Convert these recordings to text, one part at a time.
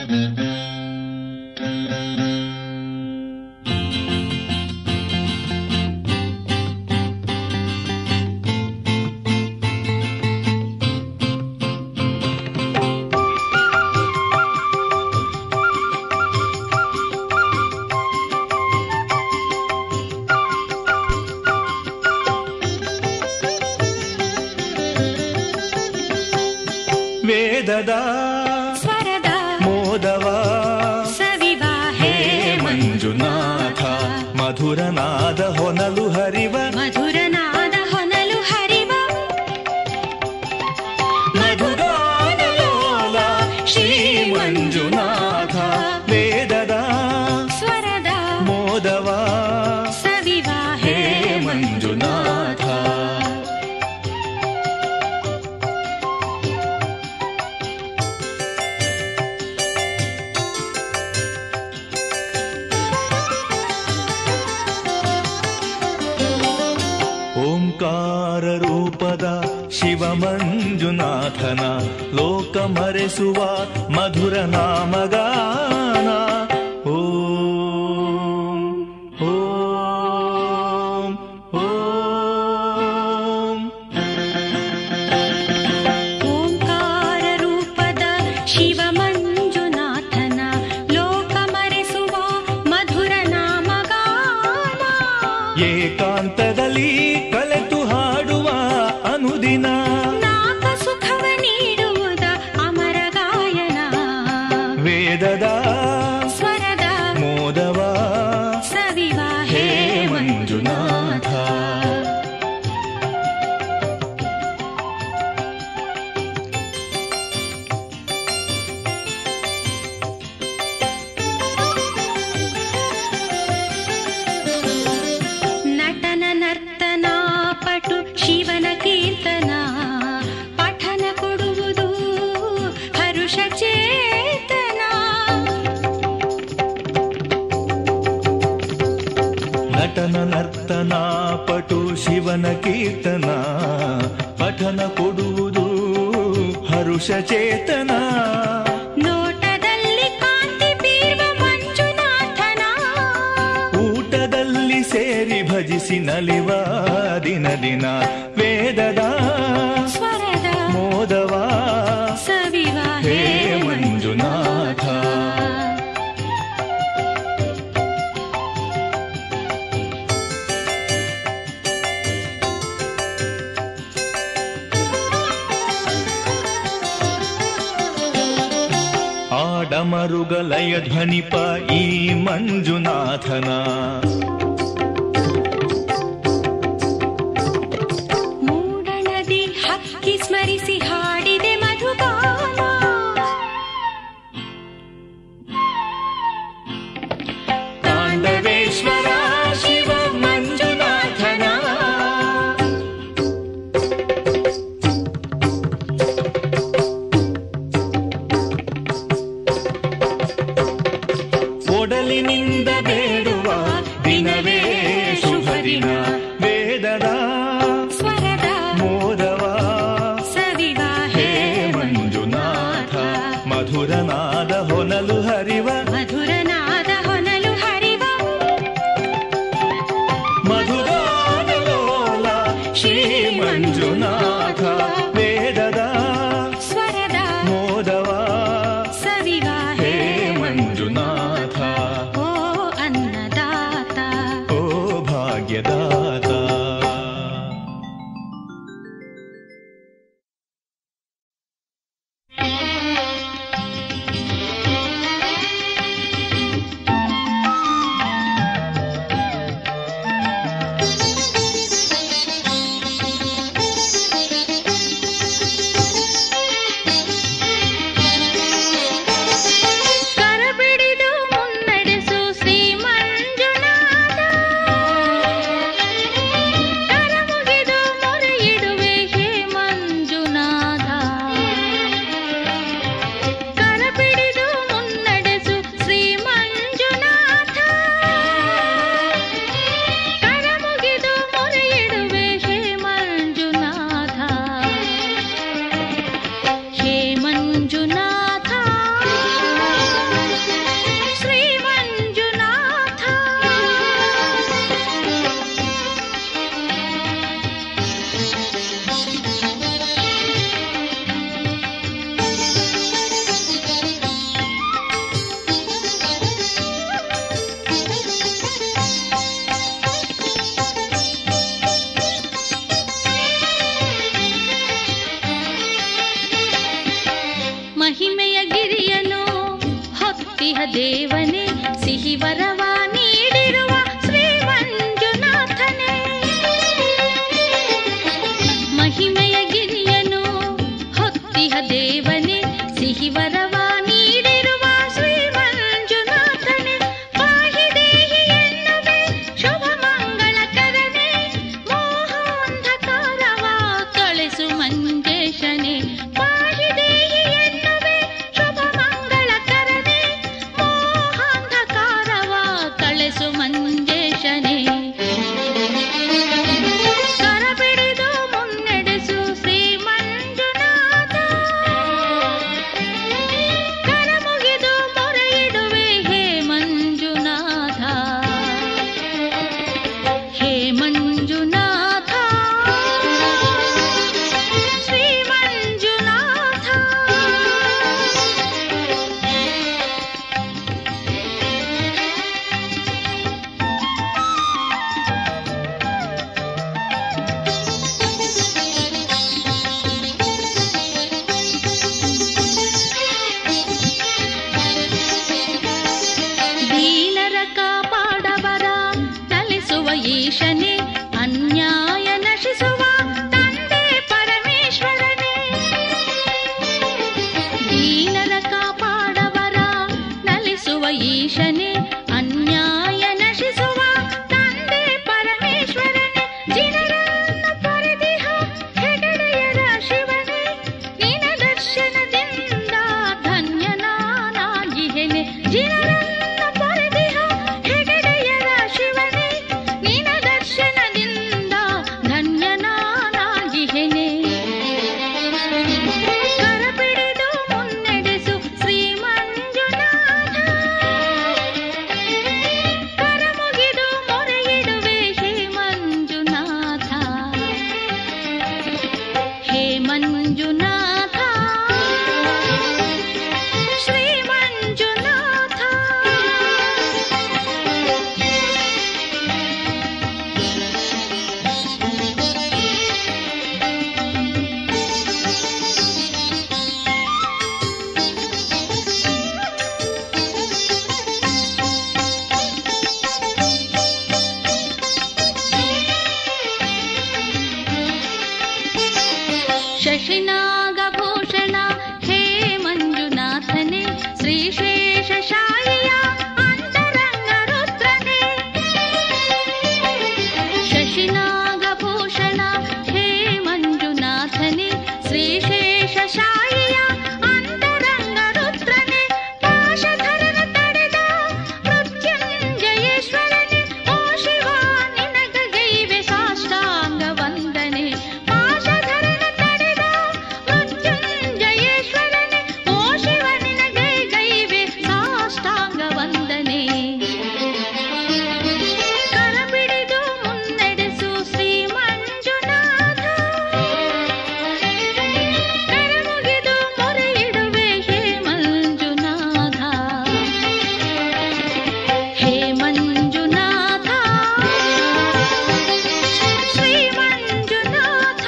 ವೇದದ ಸ್ವರದ ಮೋದವ ಸವಿವಾ ಹೇ ಮಂಜುನಾಥ ಮಧುರನಾದ ಹೊನಲು ಹರಿವ ಮಧುರನಾದ ಹೊನಲು ಹರಿವ ಮಧುಗಾನಲೋಲ ಶ್ರೀ ಮಂಜುನಾಥ ವೇದದ ಸ್ವರದ ಮೋದವ ಸವಿವಾ ಹೇ ಮಂಜುನಾಥ ಓಂಕಾರ ರೂಪದ ಶಿವ ಮಂಜುನಾಥನ ಲೋಕ ಮರೆಸುವ ಮಧುರ ನಾಮಗಾನ ಓಂ ಓಂ ಓಂ ಓಂಕಾರ ರೂಪದ ಶಿವ ಮಂಜುನಾಥನ ಲೋಕ ಮರೆಸುವ ಮಧುರ ನಾಮಗಾನ ಏಕಾಂತದಲ್ಲಿ ಕಲೆತು ಹಾಡುವ ಅನುದಿನ ನಾಕ ಸುಖವ ನೀಡುವುದ ಅಮರ ಗಾಯನ ವೇದದ ಸ್ವರದ ಮೋದವ ಸವಿವಾ ಹೇ ಹೇ ಮಂಜುನಾಥ ನಟನ ನರ್ತನ ಪಟು ಶಿವನ ಕೀರ್ತನ ಪಠನ ಕೊಡುವುದು ಹರುಷ ಚೇತನ ನಟನ ನರ್ತನ ಪಟು ಶಿವನ ಕೀರ್ತನ ಪಠನ ಕೊಡುವುದು ಹರುಷ ಚೇತನ ನೋಟದಲ್ಲಿ ಕಾಂತಿ ಬೀರುವ ಮಂಜುನಾಥನ ಊಟದಲ್ಲಿ ಸೇರಿ ಭಜಿಸಿ ನಲಿವ ದಿನ ದಿನ ವೇದದ ಸ್ವರದ ಮೋದವ ಸವಿವ ಹೇ ಮಂಜುನಾಥ ಆಡಮರುಗಲಯ ಧ್ವನಿಪ ಈ ಮಂಜುನಾಥನ ಮೂಡಣದಿ ಹಕ್ಕಿ ಸ್ಮರಿಸಿ ಹಾಡಿದೆ ಮಧುಗಾನ ತಾಂಡವೇಶ್ವರ ಶಿವ ಮಂಜುನಾಥನ ಒಡಲಿನಿಂದ ಬೇಡುವ ದಿನವೇ ಹೊತ್ತಿಹ ದೇವನೇ ಸಿಹಿ ವರವ ನೀಡಿರುವ ಶ್ರೀ ಮಂಜುನಾಥನೇ ಮಹಿಮೆಯ ಗಿರಿಯನು ಹೊತ್ತಿಹ ದೇವನೇ ಸಿಹಿ ವರವ ನೀಡಿರುವ ಶ್ರೀ ಮಂಜುನಾಥನೇ ಪಾಹಿ ದೇಹಿ ಎನ್ನುವೆ ಶುಭ ಮಂಗಳಕರನೇ ಮೋಹಾಂಧಕಾರವ ಕಳಿಸು ಮಂಜೇಶನೇ ಪಾಹಿ ದೇಹಿ ಎನ್ನುವೆ ಶುಭ ಮಂಗಳಕರನೇ ಮೋಹಾಂಧಕಾರವ ಕಳಿಸು ಮಂಜೇಶನೇ ಕರ ಬಿಡಿದು ಮುನ್ನಡೆಸು ಶ್ರೀ ಮಂಜುನಾಥ ಕರ ಮುಗಿದು ಮೊರೆಯಿಡುವೆ ಹೇ ಮಂಜುನಾಥ ಹೇ ಮಂಜುನಾಥ ಶ್ರೀ ಮಂಜುನಾಥ ದೀನರ ಕಾಪಾಡವರ ತಲಿಸುವ ಈಶನೇ ಅನ್ಯಾಯ ನಶಿಸುವ ತಂದೆ ಪರಮೇಶ್ವರನೇ ದೀನರ ಕಾಪಾಡವರ ನಲಿಸುವ ಈಶನೇ ಅನ್ಯಾಯ ನಶಿಸುವ ತಂದೆ ಪರಮೇಶ್ವರನೇ ಜಿನರನ್ನು ಪರದಿಹ ಹೆಗಡೆಯರ ಶಿವನೇ ನಿನ ದರ್ಶನದಿಂದ ಧನ್ಯನಾಗಿಹೆನೆ ಜಿನರನ್ನು ಪರದಿಹ ಹೆಗಡೆಯರ ಶಿವನೇ ನಿನ ದರ್ಶನದಿಂದ ಧನ್ಯನಾಗಿಹೆನೆ ಕರ ಬಿಡಿದು ಮುನ್ನಡೆಸು ಶ್ರೀ ಮಂಜುನಾಥ ಕರ ಮುಗಿದು ಮೊರೆಯಿಡುವೆ ಹೇ ಮಂಜುನಾಥ ಹೇ ಮಂಜುನಾಥ ಶ್ರೀ ಮಂಜುನಾಥ ಶಶಿನಾಗಭೂಷಣ ಹೇ ಮಂಜುನಾಥನೇ ಶ್ರೀಶೇಷಶಾಯಿಯ ಅಂತರಂಗ ರುದ್ರನೇ ಶಶಿನಾಗಭೂಷಣ ಹೇ ಮಂಜುನಾಥನೇ ಶ್ರೀಶೇಷಶಾಯಿಯ ಅಂತರಂಗ ರುದ್ರನೇ ಪಾಶಧರನ ತಡೆದ ಮೃತ್ಯುಂಜಯೇಶ್ವರನೇ ಓ ಶಿವ ನಿನಗೈವೆ ಸಾಷ್ಟಾಂಗ ವಂದನೆ ಪಾಶಧರನ ತಡೆದ ಮೃತ್ಯುಂಜಯೇಶ್ವರನೇ ಓ ಶಿವ ನಿನಗೈವೆ ಸಾಷ್ಟಾಂಗ ವಂದನೆ ಕರ ಬಿಡಿದು ಮುನ್ನಡೆಸು ಶ್ರೀ ಮಂಜುನಾಥ ಕರ ಮುಗಿದು ಮೊರೆಯಿಡುವೆ ಹೇ ಮಂಜುನಾಥ ಹೇ ಮಂಜುನಾಥ ಶ್ರೀ ಮಂಜುನಾಥ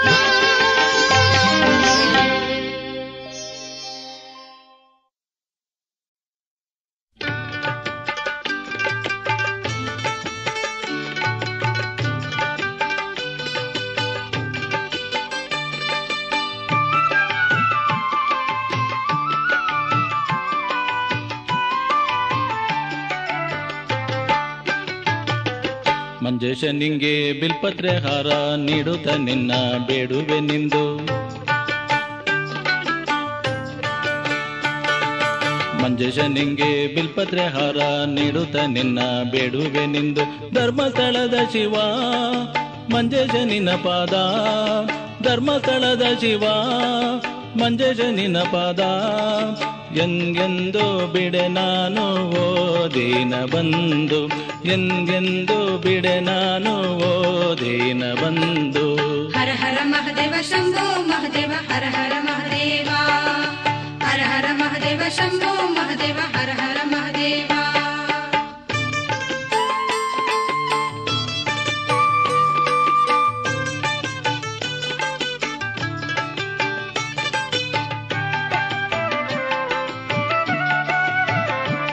ಮಂಜೇಶ ನಿಂಗೆ ಬಿಲ್ಪತ್ರೆ ಹಾರ ನೀಡುತ್ತ ನಿನ್ನ ಬೇಡುವೆ ನಿಂದು ಮಂಜೇಶ ನಿಂಗೆ ಬಿಲ್ಪತ್ರೆ ಹಾರ ನೀಡುತ್ತ ನಿನ್ನ ಬೇಡುವೆ ನಿಂದು ಧರ್ಮಸ್ಥಳದ ಶಿವ ಮಂಜೇಶ ನಿನ್ನ ಪಾದ ಧರ್ಮಸ್ಥಳದ ಶಿವ ಮಂಜೇಶ ನಿನ್ನ ಪಾದ ಎಂಗೆಂದು ಬಿಡೆ ನಾನು ಓ ದೀನ ಬಂದು ಎಂಗೆಂದು ಬಿಡೆ ನಾನು ಓ ದೀನ ಬಂದು ಹರ ಹರ ಮಹದೇವ ಶಂಭೋ ಮಹದೇವ ಹರ ಹರ ಮಹದೇವ ಹರ ಹರ ಮಹದೇವ ಶಂಭೋ ಮಹದೇವ ಹರ ಹರ ಮಹದೇವ ಿ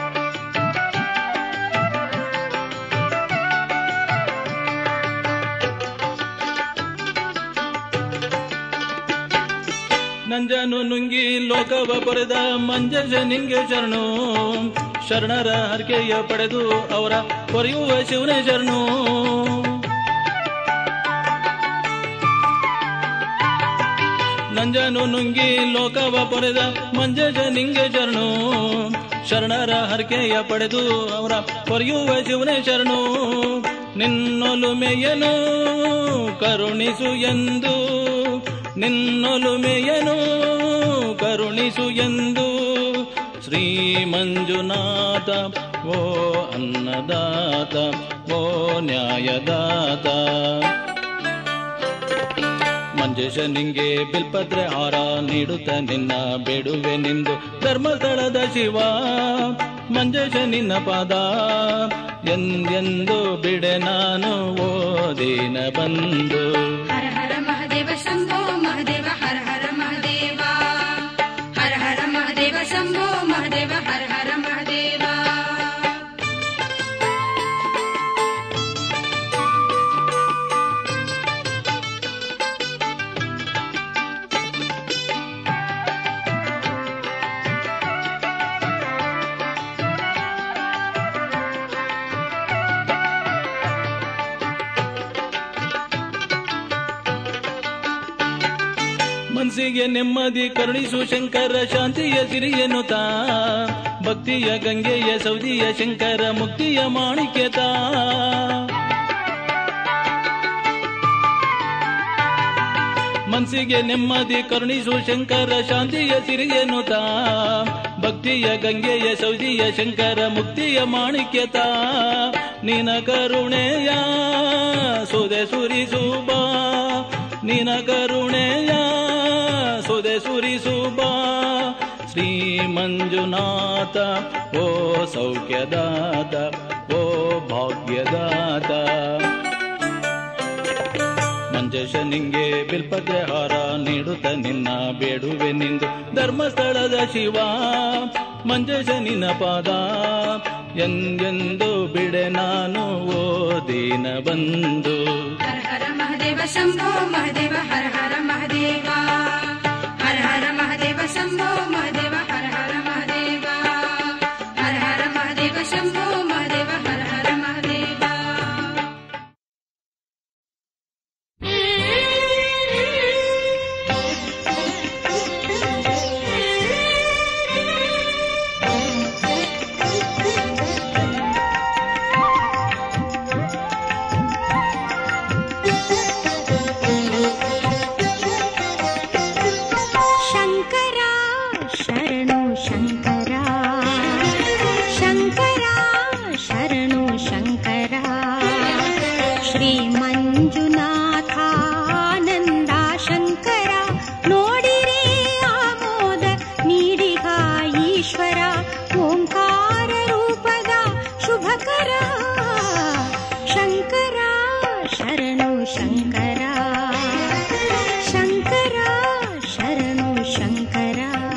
ನಂಜನು ನುಂಗಿ ಲೋಕವ ಪೊರೆದ ಮಂಜಜ ನಿಂಗೆ ಶರಣು ಶರಣರ ಹರಕೆಯ ಪಡೆದು ಅವರ ಪೊರೆಯುವ ಶಿವನೇ ಶರಣು ನಂಜನು ನುಂಗಿ ಲೋಕವ ಪೊರೆದ ಮಂಜಜ ನಿಂಗೆ ಶರಣು ಶರಣರ ಹರಕೆಯ ಪಡೆದು ಅವರ ಪೊರೆಯುವ ಶಿವನೇ ಶರಣು ನಿನ್ನೊಲುಮೆಯನು ಕರುಣಿಸು ಎಂದು ನಿನ್ನೊಲುಮೆಯನು ಕರುಣಿಸು ಎಂದು ಶ್ರೀ ಮಂಜುನಾಥ ಓ ಅನ್ನದಾತ ಓ ನ್ಯಾಯದಾತ ಮಂಜೇಶ ನಿಂಗೆ ಬಿಲ್ಪತ್ರೆ ಹಾರ ನೀಡುತ್ತ ನಿನ್ನ ಬೇಡುವೆ ನಿಂದು ಧರ್ಮಸ್ಥಳದ ಶಿವ ಮಂಜೇಶ ನಿನ್ನ ಪಾದ ಎಂದೆಂದು ಬಿಡೆ ನಾನು ಓದಿನ ಬಂದು ಹರ ಹರ ಮಹದೇವ ಶಂಭೋ ಮಹದೇವ ಹರ ಹರ ಮಹದೇವ ಹರ ಹರ ಮಹದೇವ ಶಂಭೋ ಮಹದೇವ ಹರ ಹರ ಮಹದೇವ ಮನಸ್ಸಿಗೆ ನೆಮ್ಮದಿ ಕರುಣಿಸು ಶಂಕರ ಶಾಂತಿಯ ಸಿರಿಯನ್ನುತ್ತ ಭಕ್ತಿಯ ಗಂಗೆಯ ಸೌದಿಯ ಶಂಕರ ಮುಕ್ತಿಯ ಮಾಣಿಕ್ಯತ ಮನಸ್ಸಿಗೆ ನೆಮ್ಮದಿ ಕರುಣಿಸು ಶಂಕರ ಶಾಂತಿಯ ಸಿರಿಯನ್ನುತ್ತ ಭಕ್ತಿಯ ಗಂಗೆಯ ಸೌದಿಯ ಶಂಕರ ಮುಕ್ತಿಯ ಮಾಣಿಕ್ಯತ ನಿನ ಕರುಣೆಯ ಸುದೆ ಸುರಿಸುಬಾ ನಿನ ಕರುಣೆಯ ಸುದೆ ಸುರಿಸುಬಾ ಶ್ರೀ ಮಂಜುನಾಥ ಓ ಸೌಖ್ಯದಾತ ಓ ಭಾಗ್ಯದಾತ ಮಂಜೇಶ ನಿಂಗೆ ಬಿಲ್ಪತ್ರೆ ಹಾರ ನೀಡುತ್ತ ನಿನ್ನ ಬೇಡುವೆ ನಿಂದು ಧರ್ಮಸ್ಥಳದ ಶಿವ ಮಂಜೇಶ ನಿನ್ನ ಪಾದ ಎಂದೆಂದು ಬಿಡೆ ನಾನು ಓ ದೀನ ಬಂದು ಹರ ಹರ ಮಹದೇವ ಶಂಭೋ ಮಹದೇವ ಹರ ಹರ ಮಹದೇವ ಹರ ಹರ ಮಹದೇವ ಶಂಭೋ ಮಹದೇವ ಹರ ಹರ ಮಹದೇವ ಹರ ಹರ ಮಹದೇವ ಶಂಭೋ ಮಹದೇವ ಹರ ಹರ ಮಹದೇವ ಶಂಕರ ಶರಣು ಶಂಕರ ಶಂಕರ ಶರಣು ಶಂಕರ ಶ್ರೀ ಮಂಜುನಾಥಾನಂದ ಶಂಕರ ನೋಡಿರೇ ಆಮೋದ ನೀಡಿಗ ಈಶ್ವರ ಓಂಕಾರ ರೂಪದ ಶುಭಕರ ಶಂಕರ ಶರಣು ಶಂಕರ ಶಂಕರ ಶರಣು ಶಂಕರ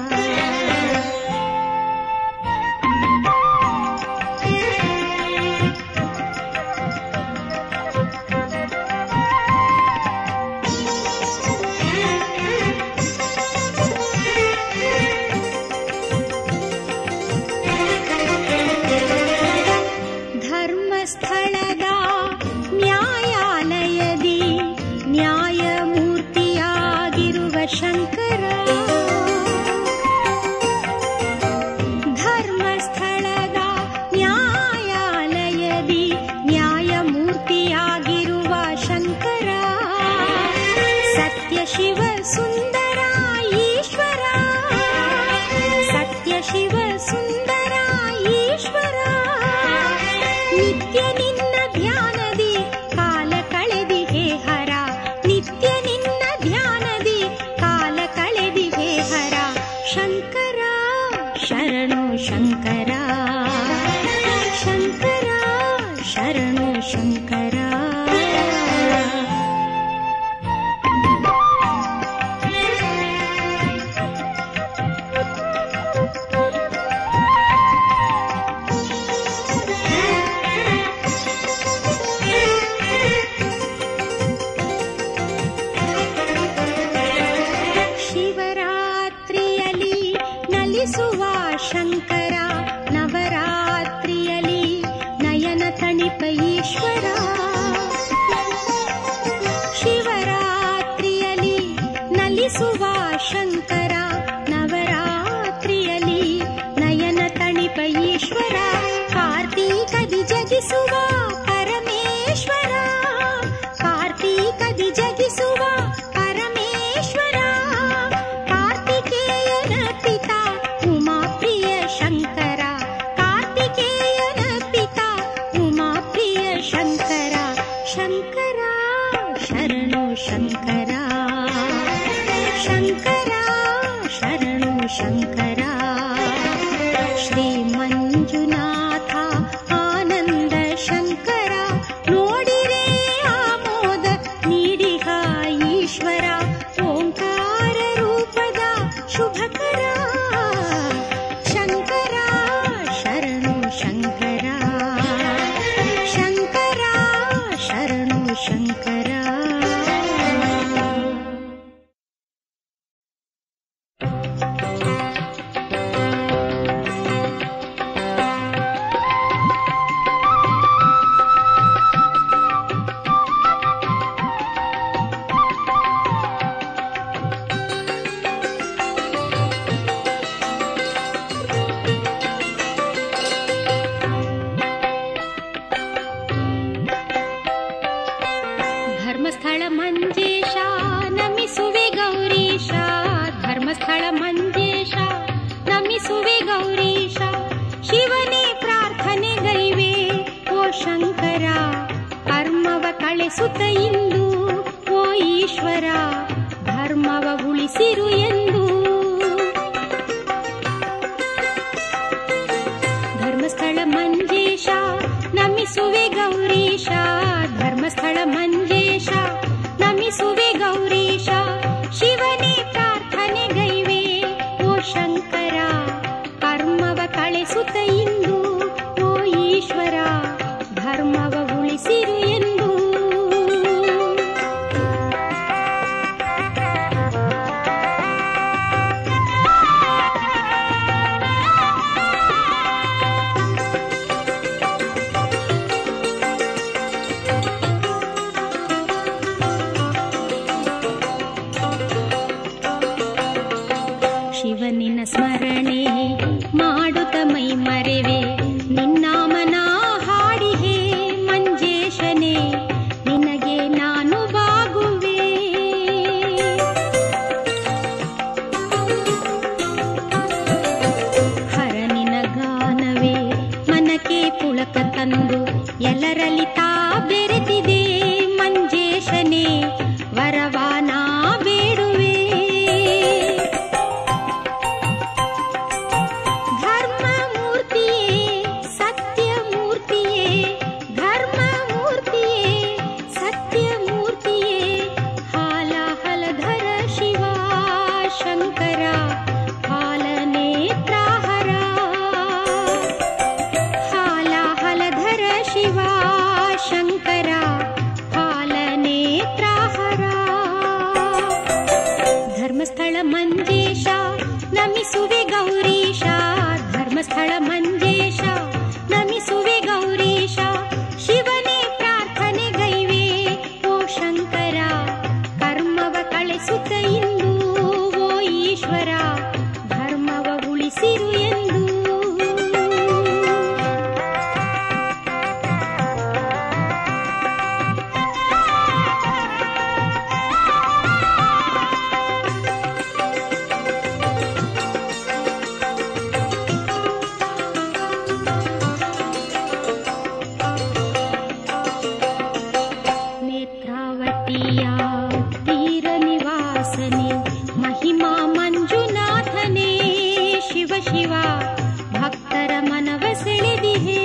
ಧರ್ಮಸ್ಥಳದ ನ್ಯಾಯಾಲಯದಿ ನ್ಯಾಯಮೂರ್ತಿಯಾಗಿರುವ ಶಂಕರ ಧರ್ಮಸ್ಥಳದ ನ್ಯಾಯಾಲಯದಿ ನ್ಯಾಯಮೂರ್ತಿಯಾಗಿರುವ ಶಂಕರ ಸತ್ಯ ಶಿವ ಸುಂದರ ಈಶ್ವರ ಸತ್ಯ ಶಿವ ಸುಂದರ ಈಶ್ವರ ನಿತ್ಯ ನಿನ್ನ ಧ್ಯಾನದಿ ಕಾಲ ಕಳೆದಿ ಹೇ ಹರ ನಿತ್ಯ ನಿನ್ನ ಧ್ಯಾನದಿ ಕಾಲ ಕಳೆದಿ ಹೇ ಹರ ಶಂಕರ ಶರಣು ಶಂಕರ ಶಂಕರ ಶರಣು ಶಂಕರ ಜಗಿಸುವ ಪರಮೇಶ್ವರ ಕಾರ್ತೀಕದಿ ಜಗಿಸುವ ಪರಮೇಶ್ವರ ಕಾರ್ತಿಕೇಯನ ಪಿತ ಉಮಾಪ್ರಿಯ ಶಂಕರ ಕಾರ್ತಿಕೇಯನ ಪಿತ ಉಮಾಪ್ರಿಯ ಶಂಕರ ಶಂಕರ ಶರಣು ಶಂಕರ ಶಂಕರ ಶರಣು ಶಂಕರ ಶ್ರೀ ಮಂಜುನಾಥ ಆನಂದ ಶಂಕರ ನೋಡಿರೇ ಆಮೋದ ನೀಡಿಹ ಈಶ್ವರ ಓಂಕಾರ ರೂಪದ ಶುಭಕರ ಶಂಕರ ಶರಣು ಶಂಕರ ಶಂಕರ ಶರಣು ಶಂಕರ ಧರ್ಮಸ್ಥಳ ಮಂಜೇಶ ನಮಿಸುವೆ ಗೌರೀಶ ಧರ್ಮಸ್ಥಳ ಮಂಜೇಶ ನಮಿಸುವೆ ಗೌರೀಶ ಶಿವನೇ ಪ್ರಾರ್ಥನೆ ಗೈವೆ ಓ ಶಂಕರ ಕರ್ಮವ ಕಳೆಸುತ್ತ ಇಂದು ಓ ಈಶ್ವರ ಧರ್ಮವ ಉಳಿಸಿರು ಎಂದು ಧರ್ಮಸ್ಥಳ ಮಂಜೇಶ ನಮಿಸುವೆ ಗೌರೀಶ ಧರ್ಮಸ್ಥಳ ಮಂಜೇಶ ನಮಿಸುವೆ ಗೌರೀಶ ಶಿವನೇ ಪ್ರಾರ್ಥನೆ ಗೈವೆ ಓ ಶಂಕರ ಕರ್ಮವ ಕಳೆಸುತ್ತ ಇಂದು ಓ ಈಶ್ವರ ಧರ್ಮವ ಉಳಿಸಿರು ಎಂದು ಶಿವನಿನ ಸ್ಮರಣೆ ಮಾಡುತ್ತ ಮೈ ಮರೆವೆ ನಿನ್ನಾಮನ ಹಾಡಿಹೇ ಮಂಜೇಶನೇ ನಿನಗೆ ನಾನು ಬಾಗುವೆ ಹರನಿನ ಗಾನವೇ ಮನಕ್ಕೆ ಪುಳಕ ತಂದು ಎಲ್ಲರಲ್ಲಿ ತಾ ಬೆರೆತಿದೆ ಮಂಜೇಶನೇ ವರವಾನ ಬೇಡುವೆ ಧರ್ಮಮೂರ್ತಿಯೇ ಸತ್ಯಮೂರ್ತಿಯೇ ಧರ್ಮಮೂರ್ತಿಯೇ ಸತ್ಯಮೂರ್ತಿಯೇ ಹಾಲ ಹಲಧರ ಶಿವ ಶಂಕರ ಹಾಲನೇತ್ರಾಹರ ಹಾಲ ಹಲಧರ ಶಿವ ಶಂಕರ ಹಾಲನೇತ್ರಾಹರ ಧರ್ಮಸ್ಥಳ ಮಂಜೇಶ ನಮಿಸುವೆ ಗೌರೀಶ ಧರ್ಮಸ್ಥಳ ಮಂಜೇಶ ನಮಿಸುವೆ ಗೌರೀಶ ಶಿವನೇ ಪ್ರಾರ್ಥನೆ ಗೈವೆ ಓ ಶಂಕರ ಕರ್ಮವ ಕಳೆಸುತ್ತ ಇಂದು ಓ ಈಶ್ವರ ಧರ್ಮವ ಉಳಿಸಿರು ಎಂದು ನೇತ್ರಾವತಿಯ ತೀರ ನಿವಾಸನೆ ಮಹಿಮಾ ಮಂಜುನಾಥನೇ ಶಿವ ಶಿವ ಭಕ್ತರ ಮನವ ಸೆಳೆದಿಹೇ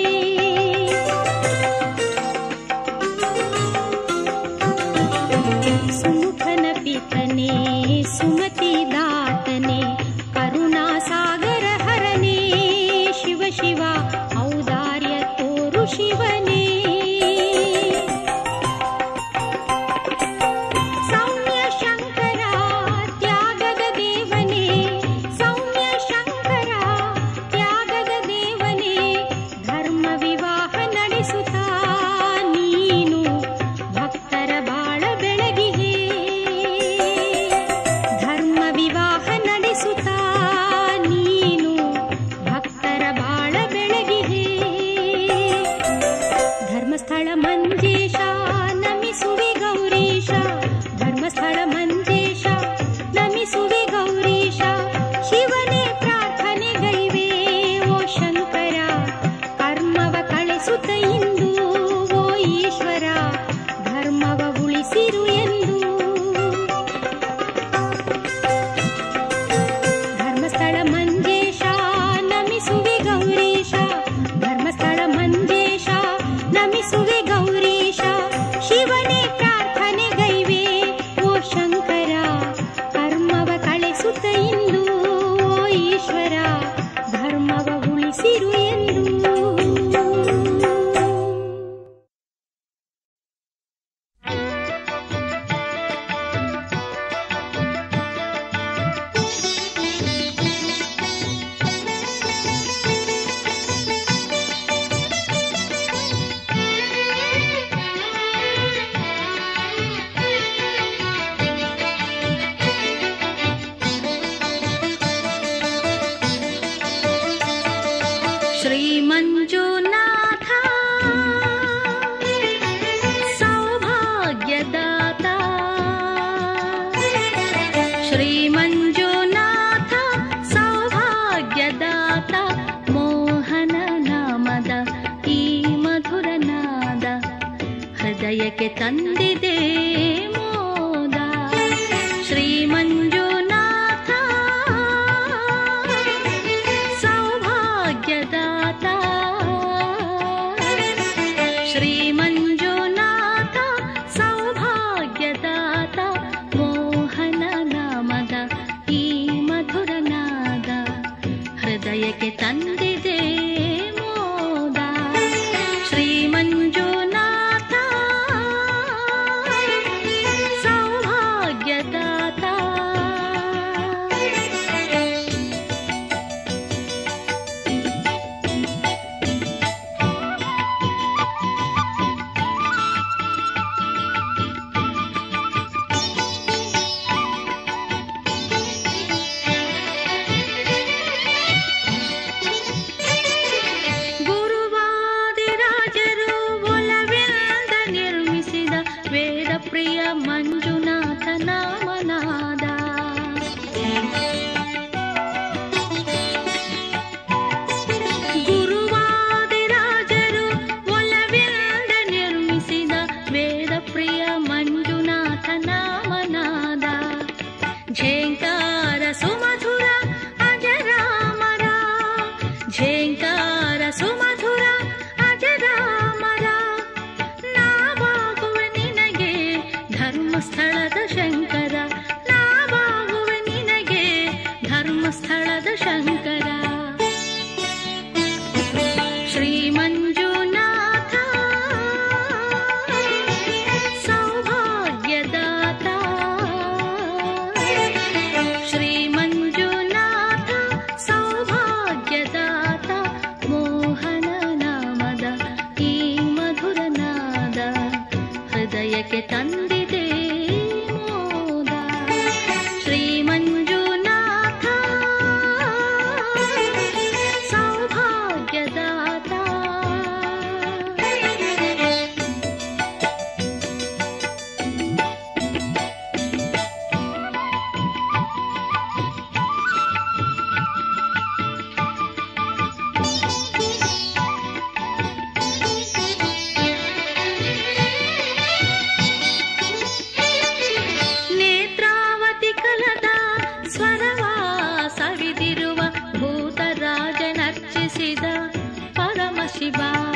ಸುಮುಖನ ಪಿತನೆ ಸುಮತಿ ದಾತನೆ ಕರುಣಾ ಸಾಗರ ಹರನೇ ಶಿವ ಶಿವ ಔದಾರ್ಯ ತೋರು ಶಿವನೇ ಸೌಮ್ಯ ಶಂಕರ ತ್ಯಾಗದ ದೇವನೇ ಸೌಮ್ಯ ಶಂಕರ ತ್ಯಾಗದ ದೇವನೇ ಧರ್ಮ ವಿವಾಹ ನಡೆಸುತ್ತಾ ನೀನು ಭಕ್ತರ ಬಾಳ ಬೆಳಗಿಗೆ ಧರ್ಮ ವಿವಾಹ ನಡೆಸುತ್ತಾ ನೀನು ಭಕ್ತರ ಬಾಳ ಬೆಳಗಿಗೆ श्रीमञ्जुनाथ सौभाग्यदाता श्रीमञ्जुनाथ सौभाग्यदाತ ಮೋಹನ ನಾಮದ ಈ ಮಧುರ ನಾದ ಹೃದಯಕ್ಕೆ ತಂದಿದೆ ಮೋದ ಶ್ರೀ ಮಂಜುನಾಥ ಸೌಭಾಗ್ಯದಾತ ಶ್ರೀ ಮಂಜುನಾಥ ಸೌಭಾಗ್ಯದಾತ ಮೋಹನ ನಾಮದ ಈ ಮಧುರ ನಾದ ಹೃದಯಕ್ಕೆ ತಂದಿದೆ ಮೋದ ಶ್ರೀ ಮಂಜುನಾಥ ಸೌಭಾಗ್ಯದಾತ ಗುರುವಾದಿರಾಜರು ಒಲವೆಂದ ನಿರ್ಮಿಸಿದ ವೇದ ಪ್ರಿಯ ಮಂಜುನಾಥ ನಾಮನಾದ ಗುರುವಾದಿರಾಜರು ಒಲವೆಂದ ನಿರ್ಮಿಸಿದ ವೇದ ಪ್ರಿಯ ಮಂಜುನಾಥ ನಾಮನಾದ ಝೇಂಕಾರ ಸುಮಧುರ ಅಜರಾಮರ ಝೇಂಕಾರ ಸುಮಧುರ ಅಜರಾಮರ ನಾವಾಗುವ ನಿನಗೆ ಧರ್ಮಸ್ಥಳದ ಶಂಕರ ನಾವಾಗುವ ನಿನಗೆ ಧರ್ಮಸ್ಥಳದ ಶಂಕರ ಶ್ರೀ ಮಂಜುನಾಥ ಸೌಭಾಗ್ಯದಾತ ಶ್ರೀ ಮಂಜುನಾಥ ಸೌಭಾಗ್ಯದಾತ ಮೋಹನ ನಾಮದ ಈ ಮಧುರ ನಾದ ಹೃದಯಕ್ಕೆ ತಂದಿದೆ ಮೋದ ಶ್ರೀ ಮಂಜುನಾಥ ಸೌಭಾಗ್ಯದಾತ ನೇತ್ರಾವತಿ ಕಲದ ಸ್ವರವ ಸವಿದಿರುವ ಭೂತರಾಜನರ್ಚಿಸಿದ ಪರಮಶಿವ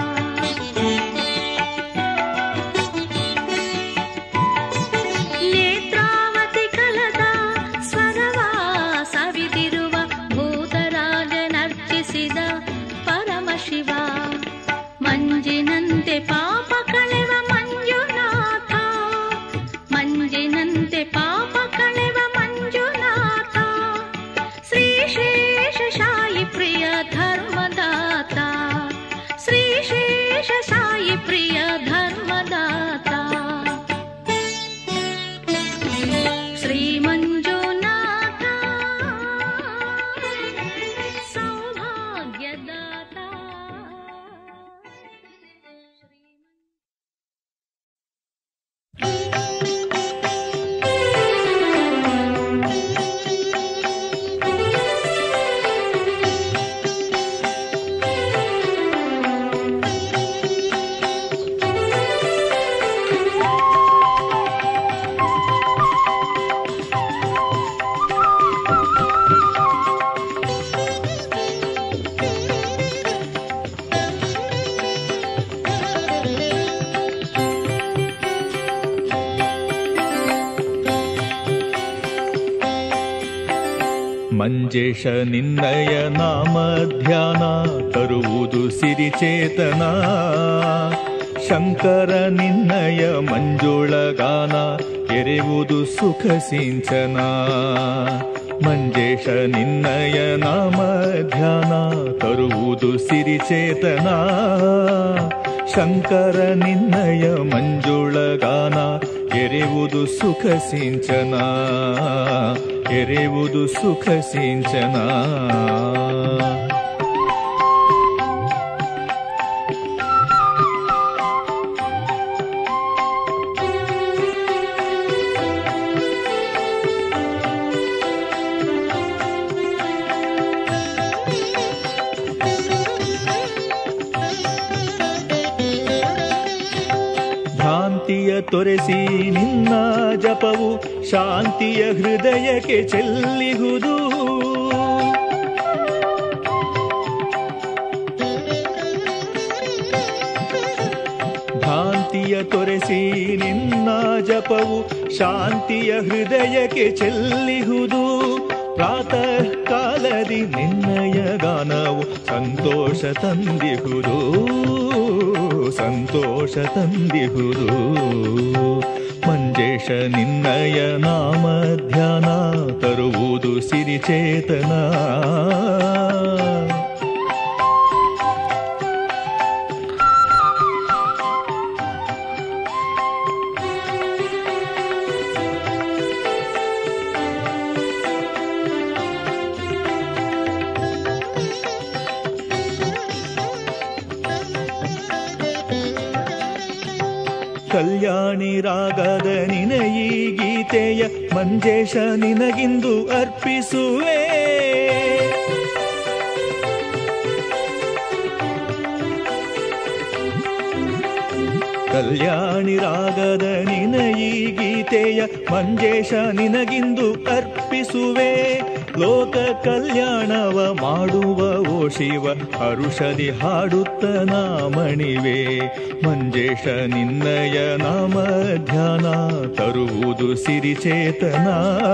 ನೇತ್ರಾವತಿ ಕಲದ ಸ್ವರವ ಸವಿದಿರುವ ಭೂತರಾಜನರ್ಚಿಸಿದ ಪರಮಶಿವ ಮಂಜಿನಂತೆ ಪಾಪ ಕಳೆವ ಮಂಜುನಾಥ ಮಂಜಿನಂತೆ ಪಾಪ ಕಳೆವ ಮಂಜುನಾಥ ಶ್ರೀಶೇಷ ಶಾಯಿ ಪ್ರಿಯ ಧರ್ಮದಾತ ಶ್ರೀಶೇಷ ಸಾಯಿ ಪ್ರಿಯ ಧರ್ಮದಾತ ಶ್ರೀ ಮಂಜುನಾಥ ಸೌಭಾಗ್ಯದಾತ ಮಂಜೇಶ ನಿನ್ನಯ ನಾಮ ಧ್ಯಾನ ತರುವುದು ಸಿರಿಚೇತನ ಶಂಕರ ನಿನ್ನಯ ಮಂಜುಳಗಾನ ಎರೆವುದು ಸುಖ ಸಿಂಚನ ಮಂಜೇಶ ನಿನ್ನಯ ನಾಮ ಧ್ಯಾನ ತರುವುದು ಸಿರಿಚೇತನ ಶಂಕರ ನಿನ್ನಯ ಮಂಜುಳಗಾನ ಎರೆವುದು ಸುಖ ಸಿಂಚನ ಎರೆವುದು ಸುಖ ಸಿಂಚನ ಭ್ರಾಂತಿಯ ತೊರೆಸಿ ನಿನ್ನ ಜಪವು ಶಾಂತಿಯ ಹೃದಯಕ್ಕೆ ಚೆಲ್ಲಿಹುದು ಭ್ರಾಂತಿಯ ತೊರೆಸಿ ನಿನ್ನ ಜಪವು ಶಾಂತಿಯ ಹೃದಯಕ್ಕೆ ಚೆಲ್ಲಿಹುದು ಪ್ರಾತಃ ಕಾಲದಿ ನಿನ್ನಯ ಗಾನವು ಸಂತೋಷ ತಂದಿಹುದು ಸಂತೋಷ ತಂದಿಹುದು ಮಂಜೇಶ ನಿನ್ನಯ ನಾಮ ಧ್ಯಾನ ತರುವುದು ಸಿರಿಚೇತನ ಕಲ್ಯಾಣಿ ರಾಗದ ನಿನಯಿ ಗೀತೆಯ ಮಂಜೇಶ ನಿನಗಿಂದು ಅರ್ಪಿಸುವೆ ಕಲ್ಯಾಣಿ ರಾಗದ ನಿನಯಿ ಗೀತೆಯ ಮಂಜೇಶ ನಿನಗಿಂದು ಅರ್ಪಿಸುವೆ ಲೋಕ ಕಲ್ಯಾಣವ ಮಾಡುವ ಓ ಶಿವ ಹರುಷದಿ ಹಾಡುತ್ತ ನಾಮಣಿವೆ ಮಂಜೇಶ ನಿನ್ನಯ ನಾಮ ಧ್ಯಾನ ತರುವುದು ಸಿರಿಚೇತನ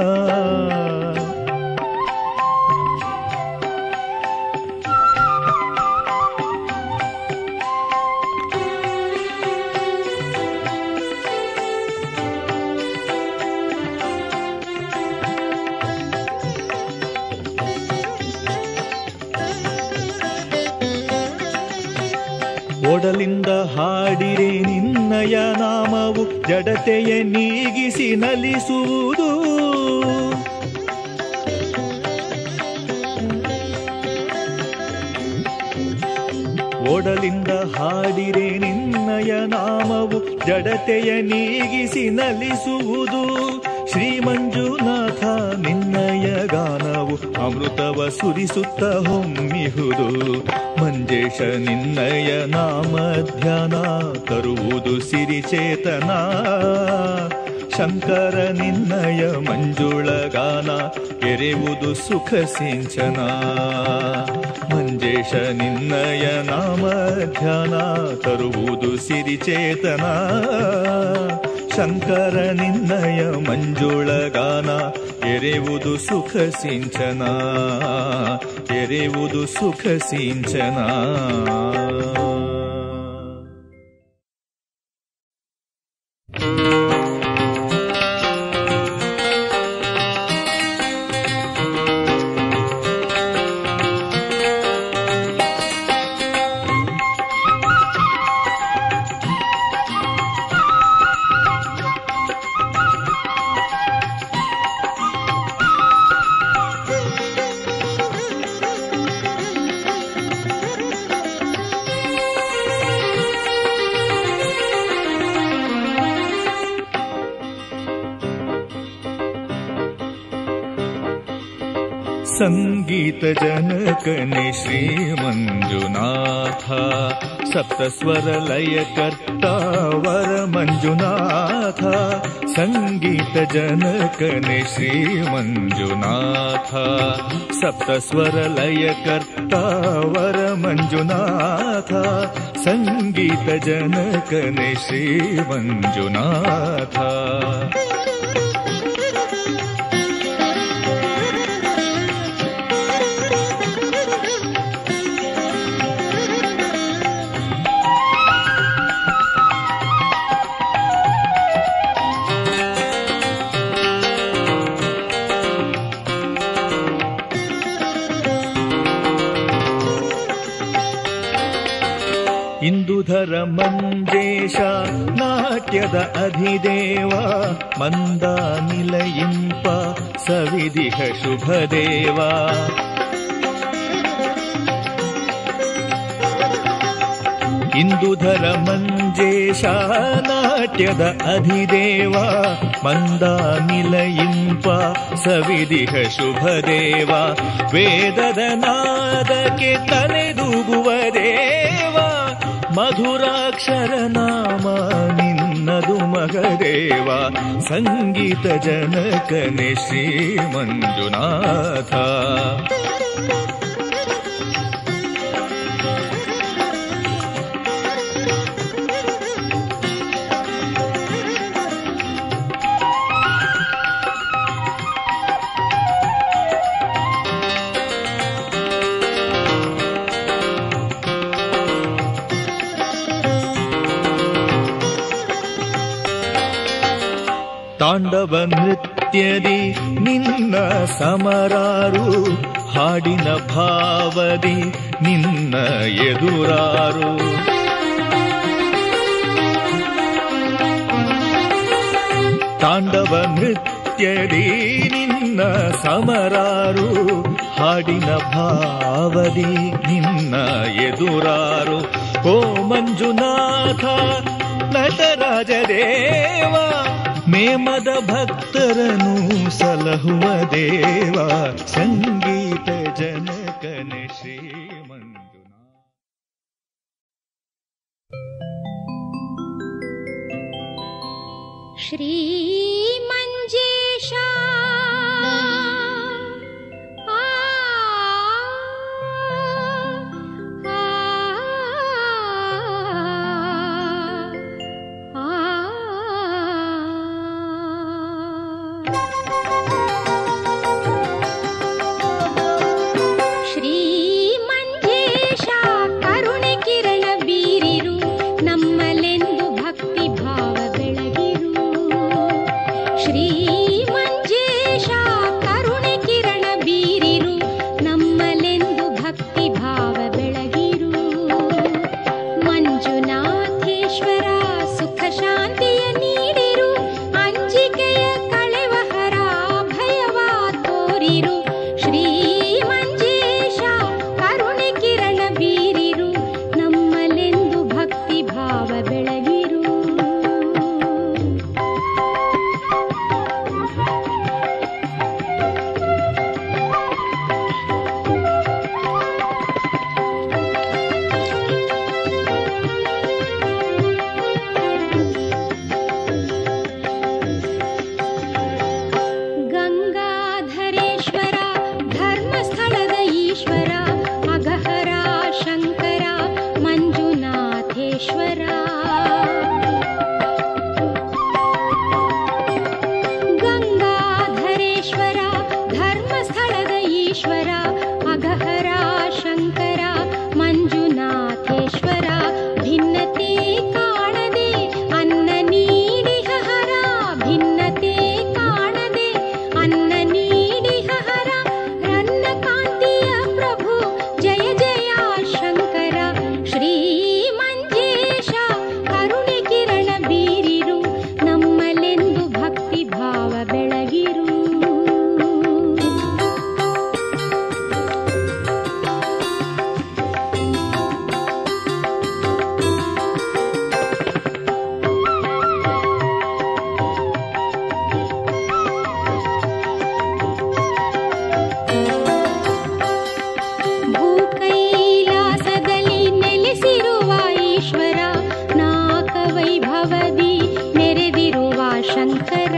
ಒಡಲಿಂದ ಹಾಡಿರೆ ನಿನ್ನಯ ನಾಮವು ಜಡತೆಯ ನೀಗಿಸಿ ನಲಿಸುವುದು ಒಡಲಿಂದ ಹಾಡಿರೆ ನಿನ್ನಯ ನಾಮವು ಜಡತೆಯ ನೀಗಿಸಿ ನಲಿಸುವುದು ಶ್ರೀ ಮಂಜುನಾಥ ನಿನ್ನಯ ಗಾನವು ಅಮೃತವ ಸುರಿಸುತ್ತ ಹೊಮ್ಮಿಹುದು ಮಂಜೇಶ ನಿನ್ನಯ ನಾಮ ಧ್ಯಾನ ತರುವುದು ಸಿರಿಚೇತನ ಶಂಕರ ನಿನ್ನಯ ಮಂಜುಳ ಗಾನ ಎರೆವುದು ಸುಖ ಸಿಂಚನ ಮಂಜೇಶ ನಿನ್ನಯ ನಾಮ ಧ್ಯಾನ ತರುವುದು ಸಿರಿಚೇತನ ಶಂಕರ ನಿನ್ನಯ ಮಂಜುಳ ಗಾನ ಎರೆವುದು ಸುಖ ಸಿಂಚನ ಎರೆವುದು ಸುಖ ಸಿಂಚನ ಸಂಗೀತ ಜನಕನೆ ಶ್ರೀ ಮಂಜುನಾಥ ಸಪ್ತಸ್ವರ ಲಯ ಕರ್ತ ವರ ಮಂಜುನಾಥ ಸಂಗೀತ ಜನಕನೆ ಶ್ರೀ ಮಂಜುನಾಥ ಸಪ್ತಸ್ವರ ಲಯ ಕರ್ತ ವರ ಮಂಜುನಾಥ ಸಂಗೀತ ಜನಕನೆ ಶ್ರೀ ಮಂಜುನಾಥ ಇಂದುಧರ ಮಂಜೇಶ ನಾಟ್ಯದ ಅಧಿದೇವ ಮಂದ ನಿಲಯಿಂಪ ಸವಿದಿಹ ಶುಭದೇವ ಇಂದುಧರ ಮಂಜೇಶ ನಾಟ್ಯದ ಅಧಿದೇವ ಮಂದ ನಿಲಯಿಂಪ ಸವಿದಿಹ ಶುಭದೇವ ವೇದದ ನಾದಕ್ಕೆ ತಲೆದೂಗುವ ದೇವ ಮಧುರಾಕ್ಷರ ನಾಮ ನಿನ್ನ ನಿನ್ನದು ಮಗದೇವ ಸಂಗೀತ ಜನಕನೆ ಶ್ರೀ ಮಂಜುನಾಥ ತಾಂಡವ ನೃತ್ಯದಿ ನಿನ್ನ ಸಮರಾರು ಹಾಡಿನ ಭಾವದಿ ನಿನ್ನ ಎದುರಾರು ತಾಂಡವ ನೃತ್ಯದಿ ನಿನ್ನ ಸಮರಾರು ಹಾಡಿನ ಭಾವದಿ ನಿನ್ನ ಎದುರಾರು ಓ ಮಂಜುನಾಥ ನಟರಾಜ ದೇವ ಮೇಮದ ಭಕ್ತರನು ಸಲಹುವ ದೇವ ಸಂಗೀತ ಜನಕನೆ ಶ್ರೀ ಮಂಜುನಾಥ श्रीमञ्जेशा आ, आ, ಶ್ರೀಮಂಜೇಶ ಕರುಣೆ ಕಿರಣ ಬೀರಿರು ನಮ್ಮಲೆಂದು ಭಕ್ತಿ ಭಾವ ಬೆಳಗಿರು ಶ್ರೀಮಂಜೇಶ ಕರುಣೆ ಕಿರಣ ಬೀರಿರು ನಮ್ಮಲೆಂದು ಭಕ್ತಿ ಭಾವ ಬೆಳಗಿರು ಮಂಜುನಾಥೇಶ್ವರ ಸುಖ ಶಾಂತಿಯ ನೀಡಿರು ಅಂಜಿಕೆಯ ಕಳೆವಹರ ಭಯವ ತೋರಿರು ಶ್ರೀ ಮಂಜೇಶ ಕರುಣೆ ಕಿರಣ ಬೀರಿರು ನಮ್ಮಲೆಂದು ಭಕ್ತಿ ಭಾವ ಬೆಳಗಿರು ಗಂಗಾಧರೇಶ್ವರ ಧರ್ಮಸ್ಥಳದ ಈಶ್ವರ ಅಗಹರ ಶಂಕರ ಮಂಜುನಾಥೇಶ್ವರ ಗಂಗಾಧರೇಶ್ವರ ಧರ್ಮಸ್ಥಳದ ಈಶ್ವರ ಅಗಹರ ಶಂಕರ ಮಂಜುನಾಥೇಶ್ವರ ಭಿನ್ನತೆ ಕಾಣದೆ ಅನ್ನ ನೀಡಿಹ ಹರ ಭಿನ್ನತೆ ಕಾಣದೆ ಅನ್ನ ನೀಡಿಹ ಹರ ರನ್ನ ಕಾಂತಿಯ ಪ್ರಭು ಜಯ ಜಯ ಶಂಕರ ಶ್ರೀ ಮಂಜೇಶ ಕರುಣೆ ಕಿರಣ ಬೀರಿರು ನಮ್ಮಲೆಂದು ಭಕ್ತಿ ಭಾವ ಬೆಳಗಿರು ಭೂಕೈಲಾಸದಲ್ಲಿ ನೆಲೆಸಿರುವ ಈಶ್ವರ ನಾಕ ವೈಭವದಿ ನೆರೆದಿರುವ ಶಂಕರ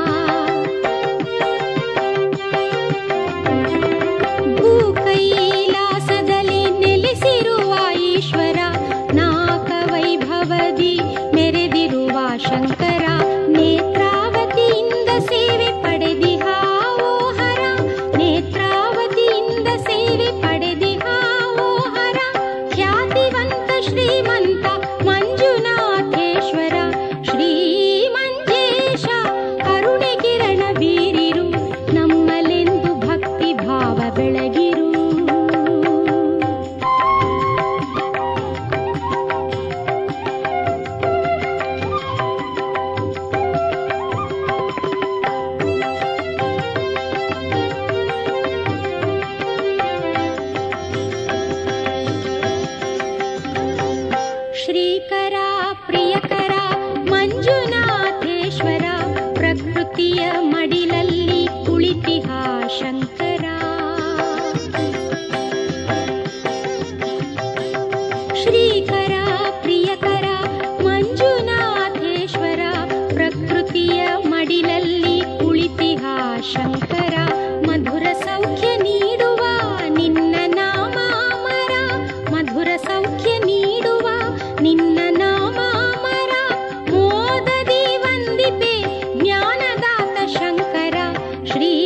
ಭೂಕೈಲಾಸದಲ್ಲಿ ನೆಲೆಸಿರುವ ಈಶ್ವರ ನಾಕ ವೈಭವದಿ ಮೆರೆದಿರುವ ಶಂಕರ ನೇತ್ರಾವತಿಯಿಂದ ಸೇವೆ ಪಡೆದಿಹಾವೋ ಹರ ನೇತ್ರಾವತಿಯಿಂದ ಸೇವೆ ಪಡೆದಿಹಾವೋ ಹರ ಖ್ಯಾತಿವಂತ ಶ್ರೀಮಂತ ಮಂಜುನಾಥೇಶ್ವರ ಶ್ರೀ ಮಂಜೇಶ ಕರುಣೆ ಕಿರಣ ಬೀರಿರು ನಮ್ಮಲೆಂದು ಭಕ್ತಿ ಭಾವ ಬೆಳಗಿರು ಶ್ರೀಕರ ಪ್ರಿಯಕರ ಮಂಜುನಾಥೇಶ್ವರ ಪ್ರಕೃತಿಯ ಮಡಿಲಲ್ಲಿ ಕುಳಿತಿಹ ಶಂಕರ ಶ್ರೀಕರ ಪ್ರಿಯಕರ ಮಂಜುನಾಥೇಶ್ವರ ಶ್ರೀ